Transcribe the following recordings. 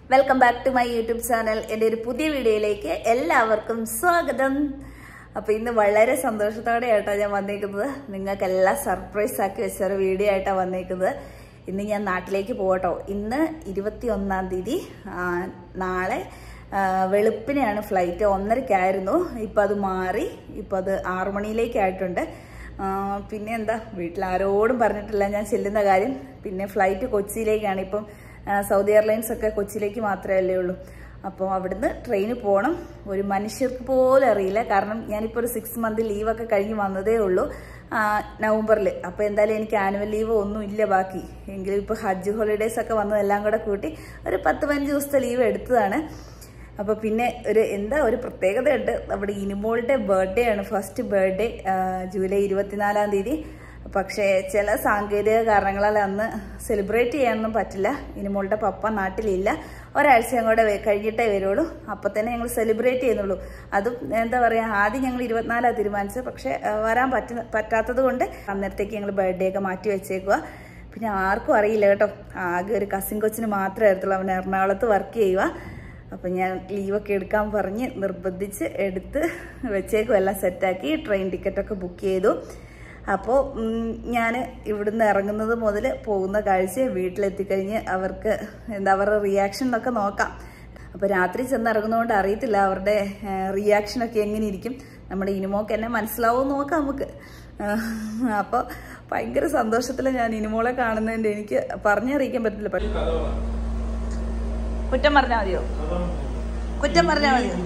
Welcome back to my YouTube channel എൻ്റെ ഒരു പുതിയ വീഡിയോയിലേക്ക് എല്ലാവർക്കും സ്വാഗതം അപ്പൊ ഇന്ന് വളരെ സന്തോഷത്തോടെ ആയിട്ടാണ് ഞാൻ വന്നേക്കുന്നത് നിങ്ങൾക്കെല്ലാം സർപ്രൈസ് ആക്കി വെച്ച ഒരു വീഡിയോ ആയിട്ടാണ് വന്നേക്കുന്നത് ഇന്ന് ഞാൻ നാട്ടിലേക്ക് പോകട്ടോ ഇന്ന് ഇരുപത്തി ഒന്നാം തീയതി ആ, നാളെ ആ, വെളുപ്പിനെയാണ് ഫ്ലൈറ്റ് ഒന്നരക്കായിരുന്നു ഇപ്പം അത് മാറി ഇപ്പം അത് ആറു മണിയിലേക്കായിട്ടുണ്ട് ആ, പിന്നെ എന്താ വീട്ടിൽ ആരോടും പറഞ്ഞിട്ടില്ല ഞാൻ ചെല്ലുന്ന കാര്യം പിന്നെ ഫ്ലൈറ്റ് കൊച്ചിയിലേക്കാണ് ഇപ്പം ആ, സൗദി എയർലൈൻസ് ഒക്കെ കൊച്ചിയിലേക്ക് മാത്രമല്ലേ ഉള്ളൂ അപ്പോൾ അവിടുന്ന് ട്രെയിന് പോകണം ഒരു മനുഷ്യർക്ക് പോലും അറിയില്ല കാരണം ഞാനിപ്പോൾ ഒരു സിക്സ് മന്ത് ലീവൊക്കെ കഴിഞ്ഞ് വന്നതേ ഉള്ളൂ ആ, നവംബറിൽ അപ്പോൾ എന്തായാലും എനിക്ക് ആനുവൽ ലീവ് ഒന്നും ഇല്ല ബാക്കി എങ്കിലും ഇപ്പോൾ ഹജ്ജ് ഹോളിഡേയ്സ് ഒക്കെ വന്നതെല്ലാം കൂടെ കൂട്ടി ഒരു പത്ത് പതിനഞ്ച് ദിവസത്തെ ലീവ് എടുത്തതാണ് അപ്പോൾ പിന്നെ ഒരു എന്താ ഒരു പ്രത്യേകതയുണ്ട് നമ്മുടെ ഇനിമോളുടെ ബർത്ത്ഡേ ആണ് ഫസ്റ്റ് ബർത്ത്ഡേ ജൂലൈ ഇരുപത്തിനാലാം തീയതി പക്ഷേ ചില സാങ്കേതിക കാരണങ്ങളാൽ അന്ന് സെലിബ്രേറ്റ് ചെയ്യാനൊന്നും പറ്റില്ല ഇനിമോളുടെ പപ്പ നാട്ടിലില്ല ഒരാഴ്ചയും കൂടെ വെ- കഴിഞ്ഞിട്ടേ വരുള്ളൂ അപ്പം തന്നെ ഞങ്ങൾ സെലിബ്രേറ്റ് ചെയ്യുന്നുള്ളൂ അതും എന്താ പറയുക ആദ്യം ഞങ്ങൾ ഇരുപത്തിനാലാണ് തീരുമാനിച്ചത് പക്ഷേ ആ, വരാൻ പറ്റുന്ന പറ്റാത്തത് കൊണ്ട് അന്നേരത്തേക്ക് ഞങ്ങൾ ബർത്ത്ഡേ ഒക്കെ മാറ്റി വെച്ചേക്കുക പിന്നെ ആർക്കും അറിയില്ല കേട്ടോ ആകെ ഒരു കസിൻ കൊച്ചിന് മാത്രമേ അറിയത്തുള്ളൂ അവൻ എറണാകുളത്ത് വർക്ക് ചെയ്യുക അപ്പം ഞാൻ ലീവൊക്കെ എടുക്കാൻ പറഞ്ഞ് നിർബന്ധിച്ച് എടുത്ത് വെച്ചേക്കും എല്ലാം സെറ്റാക്കി ട്രെയിൻ ടിക്കറ്റൊക്കെ ബുക്ക് ചെയ്തു അപ്പോൾ ഞാൻ ഇവിടുന്ന് ഇറങ്ങുന്നത് മുതൽ പോകുന്ന കാഴ്ച വീട്ടിലെത്തിക്കഴിഞ്ഞ് അവർക്ക് എന്താ അവരുടെ റിയാക്ഷൻ എന്നൊക്കെ നോക്കാം അപ്പോൾ രാത്രി ചെന്ന് ഇറങ്ങുന്നതുകൊണ്ട് അറിയത്തില്ല അവരുടെ റിയാക്ഷനൊക്കെ എങ്ങനെ ഇരിക്കും നമ്മുടെ ഇനിമോക്ക് എന്നെ മനസ്സിലാവും നോക്കാം നമുക്ക് അപ്പോൾ ഭയങ്കര സന്തോഷത്തിൽ ഞാൻ ഇനിമോളെ കാണുന്നതിൻ്റെ എനിക്ക് പറഞ്ഞറിയിക്കാൻ പറ്റില്ല പക്ഷേ കുറ്റം പറഞ്ഞാൽ മതിയോ കുറ്റം പറഞ്ഞാൽ മതിയോ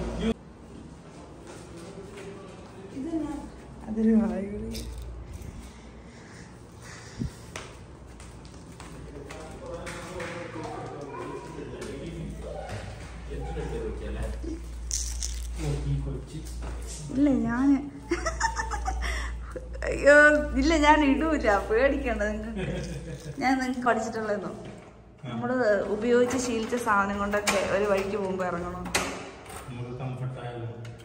അതൊരു വായുവിളി. ഇല്ല ഞാൻ അയ്യോ ഇല്ല ഞാൻ ഇടൂല പേടിക്കണ്ട നിങ്ങൾക്ക് ഞാൻ നിങ്ങൾക്ക് പഠിച്ചിട്ടുള്ളതെന്നോ നമ്മൾ ഉപയോഗിച്ച് ശീലിച്ച സാധനം കൊണ്ടൊക്കെ ഒരു വഴിക്ക് പോകുമ്പോൾ ഇറങ്ങണം നമുക്ക് കംഫർട്ടായാലും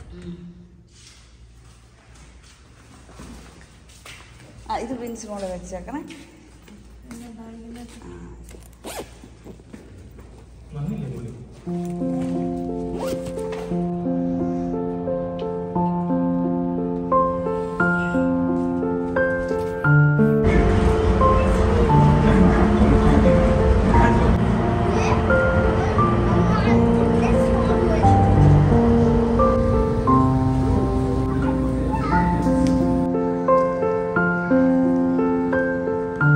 ആ ഇത് പിൻസ് മോളെ വെച്ചേക്കണേ വന്നില്ലേ മോളി? ആ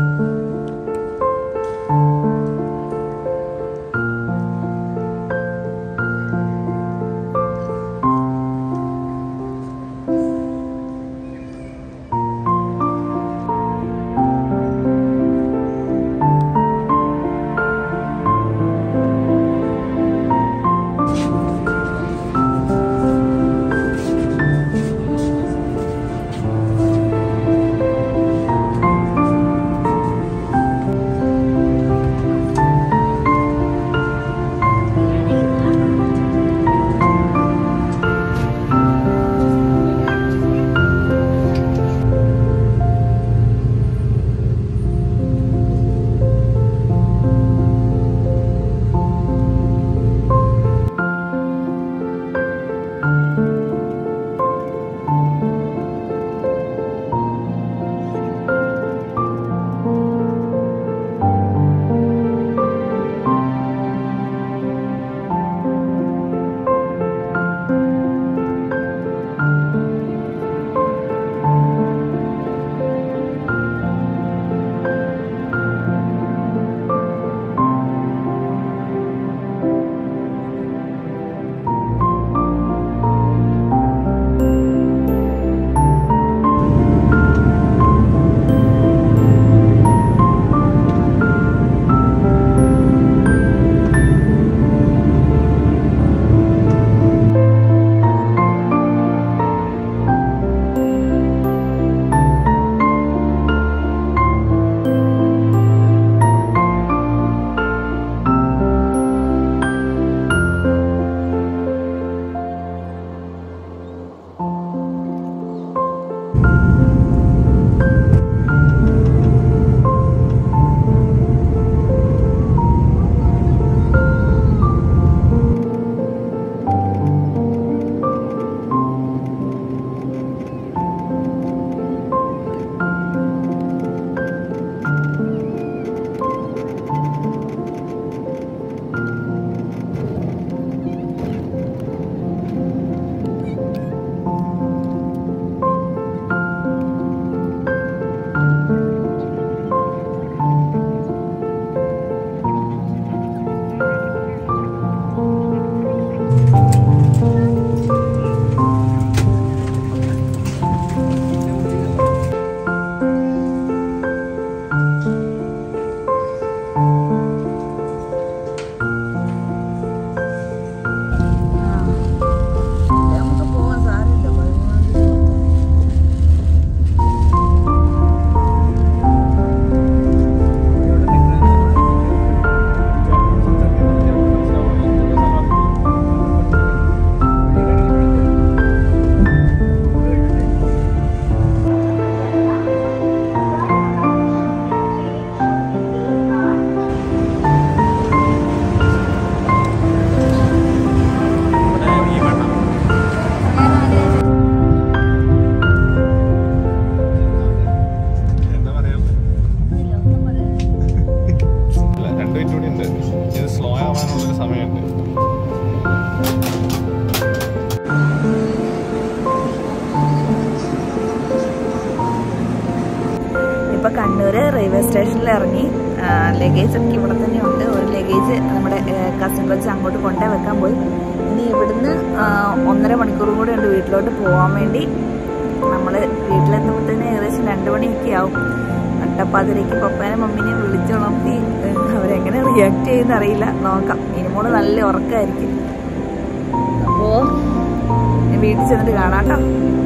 റെയിൽവേ സ്റ്റേഷനിൽ ഇറങ്ങി ലഗേജ് ഒക്കെ ഇവിടെ തന്നെ ഉണ്ട് ഒരു ലഗേജ് നമ്മുടെ കസിൻ വെച്ച് അങ്ങോട്ട് കൊണ്ടേ വെക്കാൻ പോയി ഇനി ഇവിടുന്ന് ആ, ഒന്നര മണിക്കൂർ കൂടെ ഉണ്ട് വീട്ടിലോട്ട് പോകാൻ വേണ്ടി നമ്മൾ വീട്ടിലെത്തുമ്പോഴത്തേന് ഏകദേശം രണ്ട് മണിയൊക്കെ ആവും നട്ടപ്പാതിരയ്ക്ക് പപ്പാനും മമ്മീനെയും വിളിച്ചുണർത്തി ഏഹ്, അവരെങ്ങനെ റിയാക്ട് ചെയ്യുന്ന അറിയില്ല നോക്കാം ഇനിമോള് നല്ല ഉറക്കമായിരിക്കും അപ്പോ ഇനി വീട്ടിൽ ചെന്നിട്ട് കാണാം കേട്ടോ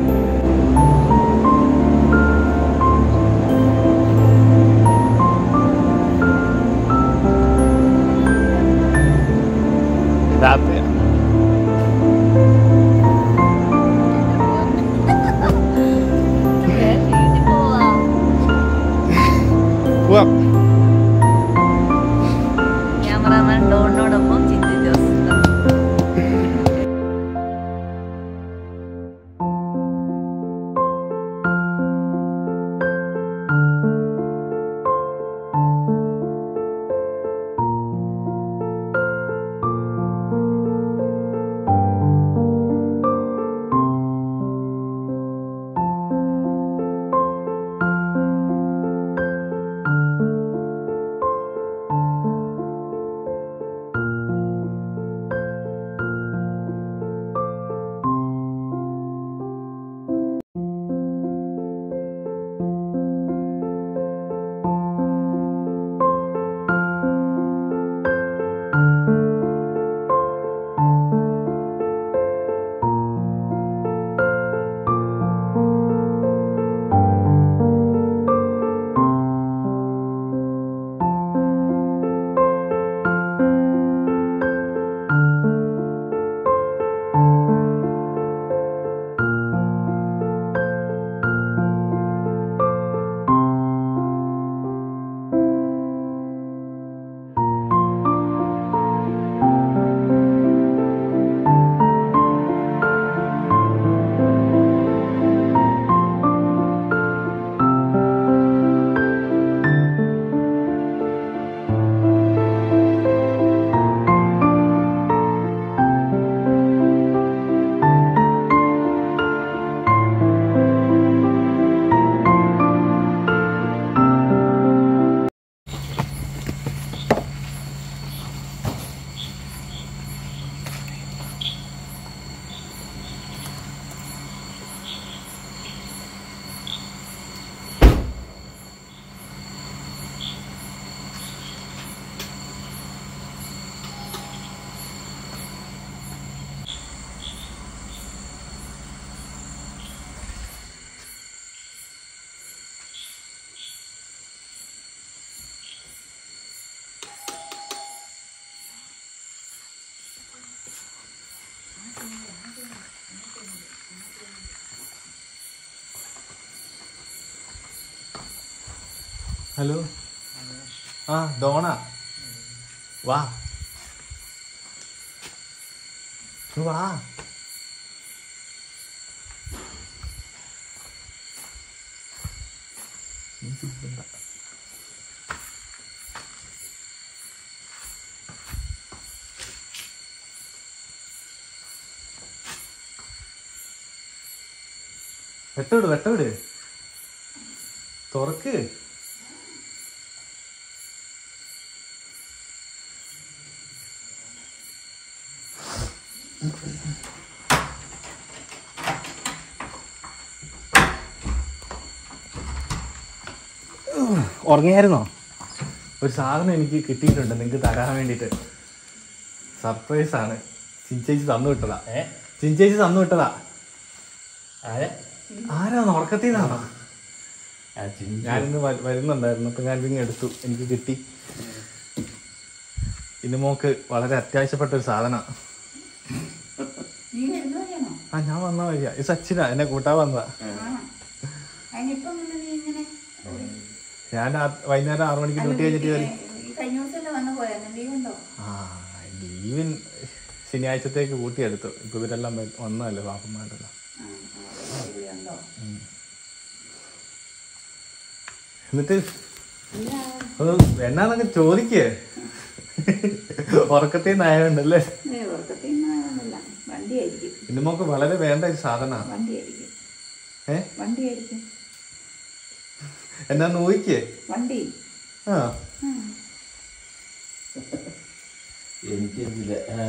രാത്രിയാ പോവാം ക്യാമറാമാൻ ഡോണിനോടൊപ്പം ചിന്തി ജോസ് ഹലോ ആ ഡോണ വാ ഇങ്ങ് വാ നീ ചിരിക്കണ്ട. വെട്ടവിട് വെട്ടവിട് തുറക്ക് ഉറങ്ങിയായിരുന്നോ ഒരു സാധനം എനിക്ക് കിട്ടിയിട്ടുണ്ട് നിങ്ങൾക്ക് തരാൻ വേണ്ടിയിട്ട് സർപ്രൈസ് ആണ് ചിഞ്ചേച്ചി തന്നു വിട്ടതാ ഏ ചിഞ്ചേച്ചി തന്നു വിട്ടതാ ആരെ ആരാന്ന് ഉറക്കത്തിൽ നിന്നാണോ ആ ചിഞ്ചു. ഞാനിന്ന് വ- വരുന്നുണ്ടായിരുന്നു അപ്പൊ ഞാൻ ഇതിങ്ങ് എടുത്തു എനിക്ക് കിട്ടി ഇന്ന് മോക്ക് വളരെ അത്യാവശ്യപ്പെട്ട ഒരു സാധന നീ വരുന്ന വഴിയാണോ ആ ഞാൻ വന്ന വഴിയാ ഇത് സച്ചിനാ എന്നെ കൂട്ടാൻ വന്നതാ അതിനിപ്പം പിന്നെ നീ ഇങ്ങനെ ഞാൻ ആ- വൈകുന്നേരം ആറു മണിക്ക് ഡ്യൂട്ടി കഴിഞ്ഞിട്ട് കയറി ഈ കഴിഞ്ഞ ദിവസം വന്നു പോയായിരുന്നു ലീവ് ഉണ്ടോ ആ ലീവിൻ ശനിയാഴ്ചത്തേക്ക് കൂട്ടിയെടുത്തു ഇപ്പൊ ഇവരെല്ലാം വ- വന്നതല്ലേ പാപ്പന്മാരല്ലോ ഉണ്ടോ എന്നിട്ട് ഒന്ന് എന്നാന്നൊക്കെ ചോദിക്കേ ഉറക്കത്തിൽ നിന്നായോണ്ടല്ലേ ഉറക്കത്തിൽ നിന്നല്ല വണ്ടിയായിരിക്കും ഇന്ന് മോക്ക് വളരെ വേണ്ട ഒരു സാധന വണ്ടിയായിരിക്കും ഏ വണ്ടിയായിരിക്കും എന്നാ നോക്കിയേ വണ്ടി ആ എനിക്കെന്തില്ല ആ.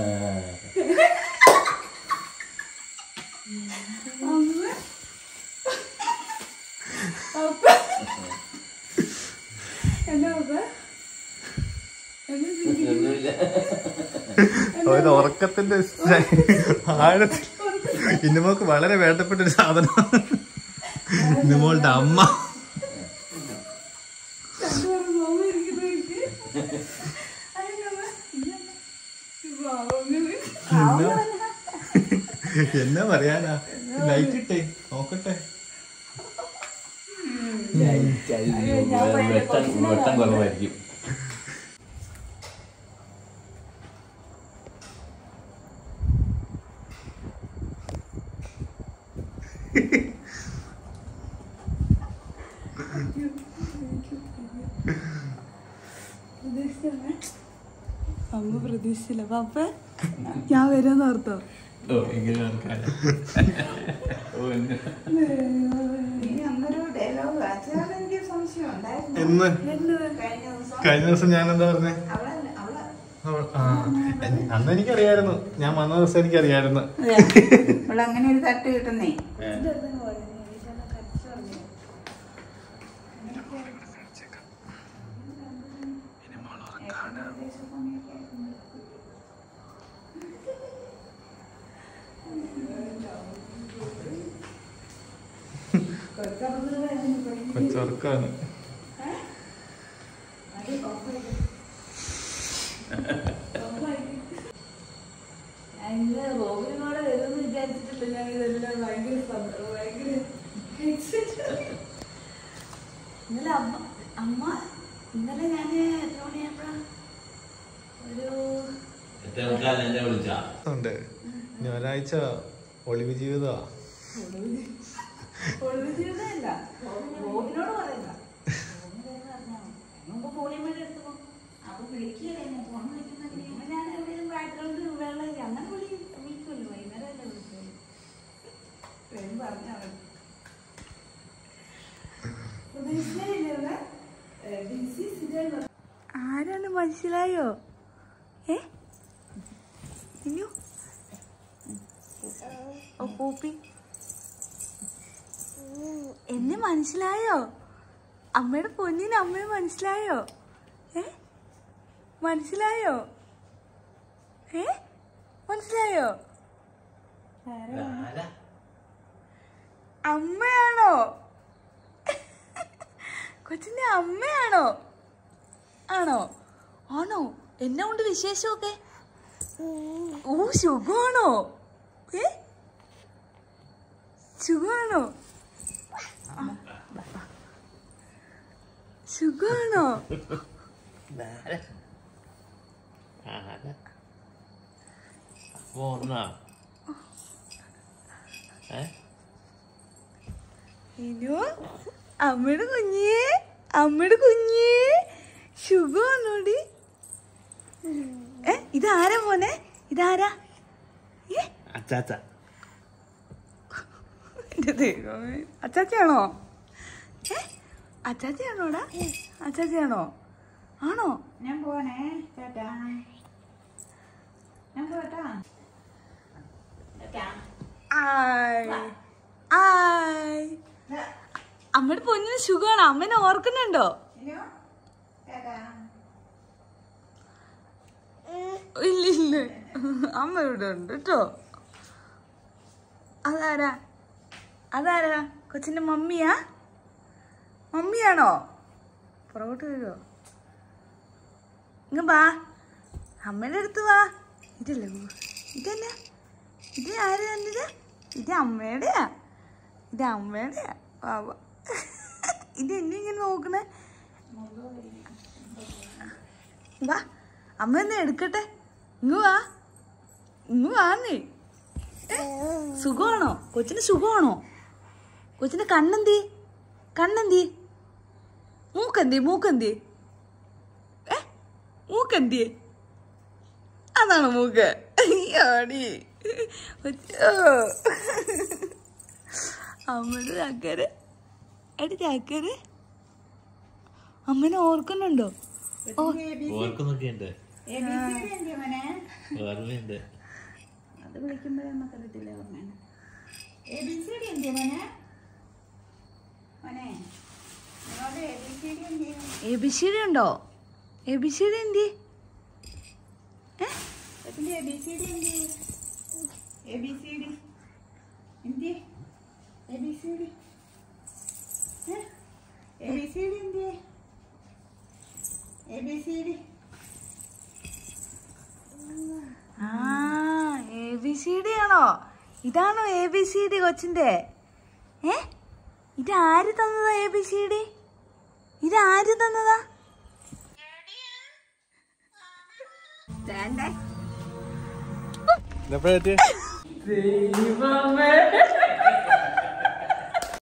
ഒന്നുമില്ല അവര് ഉറക്കത്തിന്റെ ആഴത്തിൽ ഇന്നുമോക്ക് വളരെ വേണ്ടപ്പെട്ട ഒരു സാധനമാണ് ഇന്നുമോളുടെ അമ്മ എന്നാ പറയാനാ ലൈറ്റ് ഇട്ടേ നോക്കട്ടെ വെട്ടം വെട്ടം കുറവായിരിക്കും അമ്മ പ്രതീക്ഷിച്ചില്ല പാപ്പ ഞാൻ വരുമെന്ന് ഓർത്തോ ഓ ഇങ്ങനെ നടക്കാനാ. ഓ, എന്നെ. അന്നൊരു ഡയലോഗ് അച്ഛനാണ് എനിക്ക് സംശയം ഉണ്ടായിരുന്നു എന്ന് കഴിഞ്ഞ ദിവസം കഴിഞ്ഞ ദിവസം ഞാൻ എന്താ പറഞ്ഞേ അവളെ അവളെ അവൾ- ആ, എൻ- അന്ന് എനിക്കറിയായിരുന്നു ഞാൻ വന്ന ദിവസം എനിക്കറിയായിരുന്നു അവളെ അങ്ങനെ ഒരു തട്ട് കിട്ടുന്നേ കൊച്ചുറക്കാണ് റോബിനോടെ വരുമെന്ന് വിചാരിച്ചിട്ടില്ല ഞാൻ ഇതെല്ലാം ഭയങ്കര സന്തോഷം, ഭയങ്കര excited. ഇന്നലെ അമ്മ അമ്മ ഇന്നലെ ഞാൻ എത്ര മണിയായപ്പോഴാ ഒരു എത്ര മണിക്കാണ് എന്നെ വിളിച്ചാ ഉണ്ട് ഇനി ഒരാഴ്ച ഒളിവ് ജീവിതമാ ഒളിവ് ജീവിതമല്ല റോബിനോട് പറയണ്ട റോബിന് വരുന്ന പറഞ്ഞാ മതി. മുമ്പ് ഫോണിൽ വേണ്ടി എടുത്തപ്പോ അപ്പൊ വിളിക്കുകയല്ലേ ഞാൻ ഫോൺ വിളിക്കുന്ന ഞാൻ എവിടെയും ബാക്ക്ഗ്രൗണ്ട് വെള്ളം അങ്ങനെ വിളി വിളിക്കുമല്ലോ വൈകുന്നേരം അല്ലേ വിളിക്കുമല്ലോ വേഗം പറഞ്ഞാ മതി ആരാണ് മനസ്സിലായോ ഏ ഇനിയോ ഓ പൂപ്പി എന്നെ മനസ്സിലായോ അമ്മയുടെ പൊന്നിന് അമ്മയെ മനസ്സിലായോ ഏ മനസ്സിലായോ ഏ മനസ്സിലായോ ആരാ? അമ്മയാണോ കൊച്ചിന്റെ അമ്മയാണോ ആണോ ആണോ എന്നാ ഉണ്ട് വിശേഷമൊക്കെ ഓ സുഖമാണോ ഏ സുഖമാണോ സുഖമാണോ ആരാ? ആരാ? അപ്പൊ ഒന്നാ ഏ ഇനു അമ്മയുടെ കുഞ്ഞേ അമ്മയുടെ കുഞ്ഞേ സുഖമാണോടി ഏ ഇതാരാ മോനെ ഇതാരാ ഏ അച്ചാച്ച എന്റെ ദൈവമേ അച്ചാച്ചയാണോ ഏ അച്ചാച്ചയാണോടാ അച്ചാച്ചയാണോ ആണോ ഞാൻ പോണേ ചേട്ടാ ഞാൻ പോട്ടാ ചേട്ടാ ആയ് ആയ് അമ്മയുടെ പൊന്നിന് സുഖമാണോ അമ്മേനെ ഓർക്കുന്നുണ്ടോ ഇനിയോ ചേട്ടാ ഇല്ല ഇല്ല അമ്മ ഇവിടെ ഉണ്ട് കേട്ടോ അതാരാ അതാരാ കൊച്ചിന്റെ മമ്മിയാ മമ്മിയാണോ പുറകോട്ട് വരുമോ ഇങ്ങ വാ അമ്മയുടെ അടുത്ത് വാ ഇതല്ലേ ഊ. ഇതന്നെ ഇത് ആര് തന്നത് ഇത് അമ്മയുടെയാ ഇത് അമ്മയുടെയാ വാ വാ ഇത് എന്നെ ഇങ്ങനെ നോക്കണേ വാ അമ്മ എന്നെ എടുക്കട്ടെ ഇങ്ങ് വാ ഇങ്ങ് വാന്നേ ഏ? സുഖമാണോ കൊച്ചിന് സുഖമാണോ കൊച്ചിന്റെ കണ്ണെന്തി കണ്ണെന്തി മൂക്കെന്തി മൂക്കെന്തി ഏ മൂക്കെന്തി അതാണ് മൂക്ക് അയ്യാടി കൊച്ചോ. അമ്മയുടെ ചക്കര എടി ചക്കര അമ്മനെ ഓർക്കുന്നുണ്ടോ ഓർക്കുന്നൊക്കെ ഉണ്ട് എ ബി സി ഡി എന്തിയാ മോനെ ഓർമ്മയുണ്ട് അത് വിളിക്കുമ്പോഴേ നമുക്കറിയത്തില്ല ഓർമ്മയാണ് എ ബി സി ഡി എന്തിയാ മോനെ മോനെ നിങ്ങളോട് എ ബി സി ഡി എന്തിയാ എ ബി സി ഡി ഉണ്ടോ എ ബി സി ഡി എന്തി ഇതിന്റെ എ ബി സി ഡി എന്തിയാ എ ബി സി ഡി എന്തിയാ A B C D A B C D എന്തിയാ എ ബി സി ഡി ആ A B C D ആണോ ഇതാണോ A B C D കൊച്ചിന്റെ ഏ ഇത് ആര് തന്നതാ എ ബി സി ഡി ഇത് ആര് തന്നതാ എപ്പോഴാ ദൈവമേ